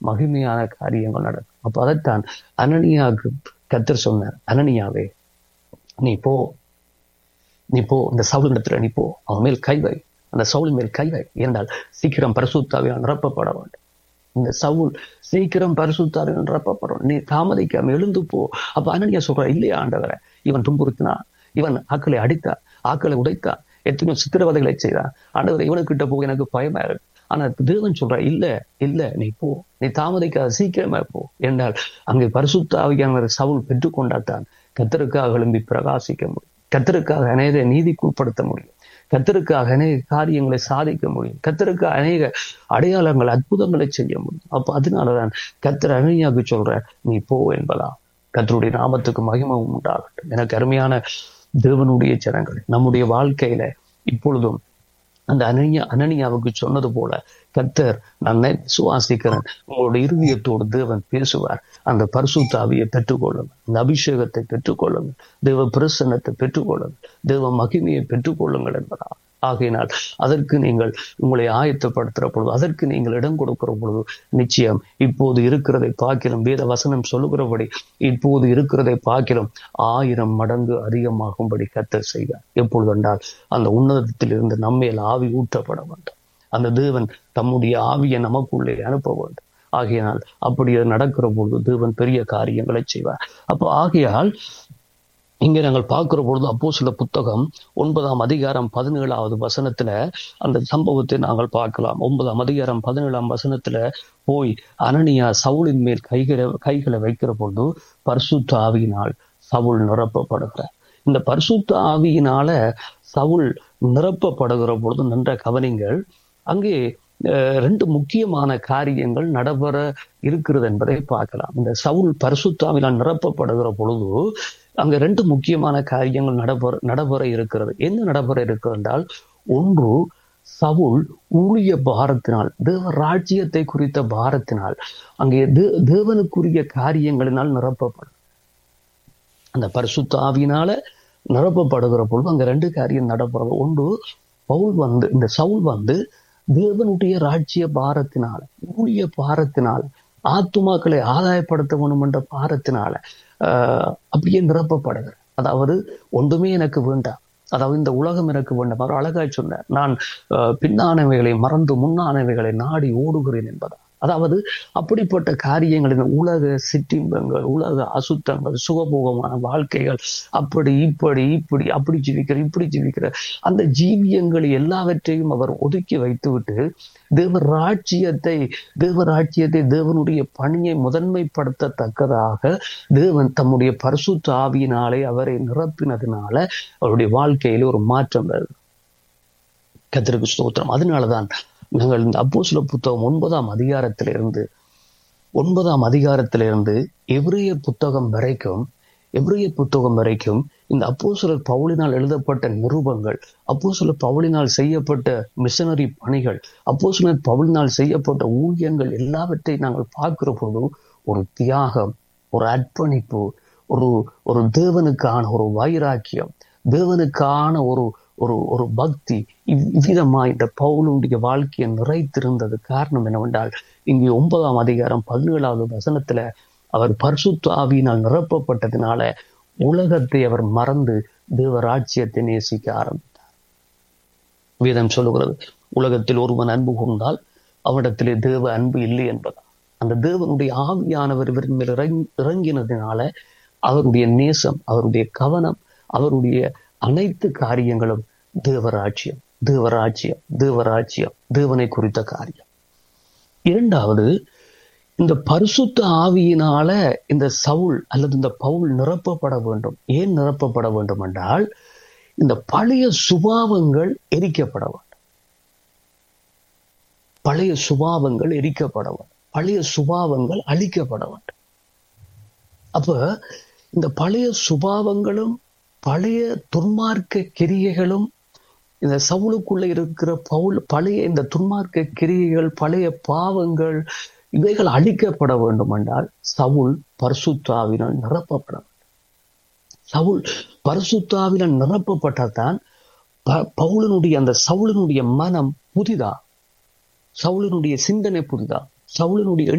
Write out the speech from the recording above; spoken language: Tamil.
மகிமையான காரியங்கள் நடக்கும் அப்ப அதைத்தான் அனனியாவுக்கு கத்தர் சொன்னார் அனனியாவே நீ போ நீ போ இந்த சவுல் இடத்துல நீ போ அவன் மேல் கை வை அந்த சவுல் மேல் கை வை என்றால் சீக்கிரம் பரிசுத்தாவியால் நிரப்பப்பட வேண்டும் இந்த சவுல் சீக்கிரம் பரிசுத்தாவியால் நிரப்பப்படும் நீ தாமதிக்காம எழுந்து போ அப்ப அனனியா சொல்ற இல்லையா ஆண்டவரை இவன் துன்புறுத்தினான் இவன் ஆக்களை அடித்தான் ஆக்களை உடைத்தான் எத்தனையோ சித்திரவதைகளை செய்தான் ஆண்டவர் இவனுக்கிட்ட போக எனக்கு பயமா இருக்கு ஆனா தேவன் சொல்ற இல்ல இல்ல நீ போ நீ தாமதிக்காத சீக்கிரமா போ என்றால் அங்கே பரிசுத்த ஆவியான சவுல் பெற்றுக்கொண்டால்தான் கத்தருக்காக எழும்பி பிரகாசிக்க முடியும் கத்தருக்காக அநேக நீதிக்குட்படுத்த முடியும் கத்தருக்காக அநேக காரியங்களை சாதிக்க முடியும் கத்தருக்காக அநேக அடையாளங்கள் அற்புதங்களை செய்ய முடியும் அப்ப அதனாலதான் கத்தர் அணியாக்கு சொல்ற நீ போ என்பதா கத்தருடைய நாமத்துக்கு மகிமம் உண்டாகட்டும் எனக்கு அருமையான தேவனுடைய ஜனங்கள் நம்முடைய வாழ்க்கையில இப்பொழுதும் அந்த அனனியா அனனியாவுக்கு சொன்னது போல கத்தர் நான் சுவாசிக்கிறேன் உங்களுடைய இருதயத்தோடு தேவன் பேசுவார் அந்த பரிசுத்தாவியை பெற்றுக்கொள்ளுங்கள் அந்த அபிஷேகத்தை பெற்றுக்கொள்ளுங்கள் தேவ பிரசன்னத்தை பெற்றுக்கொள்ளுங்கள் தேவ மகிமையை பெற்றுக்கொள்ளுங்கள் என்பதா ஆகையினால் அதற்கு நீங்கள் உங்களை ஆயத்தப்படுத்துகிற பொழுது அதற்கு நீங்கள் இடம் கொடுக்கிற பொழுது நிச்சயம் இப்போது இருக்கிறதை பார்க்கிறோம் வேத வசனம் சொல்லுகிறபடி இப்போது இருக்கிறதை பார்க்கிறோம் ஆயிரம் மடங்கு அதிகமாகும்படி கத்தர் செய்வார் எப்பொழுது என்றால் அந்த உன்னதத்தில் இருந்து நம்மேல் ஆவி ஊற்றப்பட வேண்டும் அந்த தேவன் தம்முடைய ஆவியை நமக்குள்ளே அனுப்ப வேண்டும் ஆகையினால் அப்படி நடக்கிற பொழுது தேவன் பெரிய காரியங்களை செய்வார் அப்போ ஆகையால் இங்கே நாங்கள் பார்க்கிற பொழுது அப்போ சில புத்தகம் ஒன்பதாம் அதிகாரம் பதினேழாவது வசனத்துல அந்த சம்பவத்தை நாங்கள் பார்க்கலாம் ஒன்பதாம் அதிகாரம் பதினேழாம் வசனத்துல போய் அனனியா சவுளின் மேல் கைகளை கைகளை வைக்கிற பொழுது பரிசுத்த ஆவியினால் சவுள் நிரப்பப்படுகிறார் இந்த பரிசுத்த ஆவியினால சவுள் நிரப்பப்படுகிற பொழுது நன்ற கவனிங்கள் அங்கே ரெண்டு முக்கியமான காரியங்கள் நடைபெற இருக்கிறது என்பதை பார்க்கலாம் இந்த சவுல் பரிசுத்தாவினால் நிரப்பப்படுகிற பொழுது அங்க ரெண்டு முக்கியமான காரியங்கள் நடைபெற நடைபெற இருக்கிறது என்ன நடைபெற இருக்கிறது என்றால் ஒன்று சவுல் ஊழிய பாரத்தினால் தேவ ராஜ்யத்தை குறித்த பாரத்தினால் அங்கே தேவனுக்குரிய காரியங்களினால் நிரப்பப்படும் அந்த பரிசுத்த ஆவியினால நிரப்பப்படுகிற பொழுது அங்க ரெண்டு காரியம் நடைபெறது ஒன்று பவுல் வந்து இந்த சவுல் வந்து தேவனுடைய ராஜ்ய பாரத்தினால ஊழிய பாரத்தினால ஆத்துமாக்களை ஆதாயப்படுத்த வேணும் என்ற பாரத்தினால ஆஹ் அப்படியே நிரப்பப்படுகிற அதாவது ஒன்றுமே எனக்கு வேண்டாம் அதாவது இந்த உலகம் எனக்கு வேண்டாம் அவர் அழகாய் சொன்னார் நான் பின்னானவைகளை மறந்து முன்னானவைகளை நாடி ஓடுகிறேன் என்பதா அதாவது அப்படிப்பட்ட காரியங்களின் உலக சிற்றின்பங்கள் உலக அசுத்தங்கள் சுகபோகமான வாழ்க்கைகள் அப்படி இப்படி இப்படி அப்படி ஜீவிக்கிற இப்படி ஜீவிக்கிற அந்த ஜீவியங்கள் எல்லாவற்றையும் அவர் ஒதுக்கி வைத்துவிட்டு தேவ ராஜ்யத்தை தேவ ராஜ்யத்தை தேவனுடைய பணியை முதன்மைப்படுத்தத்தக்கதாக தேவன் தம்முடைய பரிசுத்த ஆவியினாலே அவரை நிரப்பினதுனால அவருடைய வாழ்க்கையில ஒரு மாற்றம் வருது கத்திற்கு ஸ்தோத்திரம் அதனாலதான் நாங்கள் இந்த அப்போ சில புத்தகம் ஒன்பதாம் அதிகாரத்திலிருந்து ஒன்பதாம் அதிகாரத்திலிருந்து எவ்ரிய புத்தகம் வரைக்கும் எவ்ரிய புத்தகம் வரைக்கும் இந்த அப்போ சிலர் பவுலினால் எழுதப்பட்ட நிருபங்கள் அப்போ சிலர் பவுலினால் செய்யப்பட்ட மிஷனரி பணிகள் அப்போ சிலர் பவுலினால் செய்யப்பட்ட ஊழியங்கள் எல்லாவற்றையும் நாங்கள் பார்க்கிற போது ஒரு தியாகம் ஒரு அர்ப்பணிப்பு ஒரு ஒரு தேவனுக்கான ஒரு வைராக்கியம் தேவனுக்கான ஒரு ஒரு ஒரு பக்தி இவ்விதமா இந்த பவுலுடைய வாழ்க்கையை நிறைத்திருந்தது காரணம் என்னவென்றால் இங்கே ஒன்பதாம் அதிகாரம் பதினேழாவது வசனத்துல அவர் பரிசுத்த ஆவியினால் நிரப்பப்பட்டதுனால உலகத்தை அவர் மறந்து தேவ ராஜ்யத்தை நேசிக்க ஆரம்பித்தார் வேதம் சொல்லுகிறது உலகத்தில் ஒருவன் அன்பு கொண்டால் அவனிடத்திலே தேவ அன்பு இல்லை என்பதா அந்த தேவனுடைய ஆவியானவர் இவரின் மேல் இறங்கினதுனால அவருடைய நேசம் அவருடைய கவனம் அவருடைய அனைத்து காரியங்களும் தேவராஜ்யம் தேவராஜ்யம் தேவராஜ்யம் தேவனை குறித்த காரியம் இரண்டாவது இந்த பரிசுத்த ஆவியினால இந்த சவுல் அல்லது இந்த பவுல் நிரப்பப்பட வேண்டும் ஏன் நிரப்பப்பட வேண்டும் என்றால் இந்த பழைய சுபாவங்கள் எரிக்கப்பட வேண்டும் பழைய சுபாவங்கள் எரிக்கப்பட வேண்டும் பழைய சுபாவங்கள் அழிக்கப்பட வேண்டும் அப்ப இந்த பழைய சுபாவங்களும் பழைய துன்மார்க்க கிரியைகளும் இந்த சவுளுக்குள்ள இருக்கிற பவுல் பழைய இந்த துன்மார்க்க கிரியைகள் பழைய பாவங்கள் இவைகள் அழிக்கப்பட வேண்டும் என்றால் சவுல் பரிசுத்தாவினால் நிரப்பப்பட வேண்டும் சவுல் பரிசுத்தாவினால் நிரப்பப்பட்டதான் பவுலனுடைய அந்த சவுலனுடைய மனம் புதிதா சவுலனுடைய சிந்தனை புதிதா சவுலனுடைய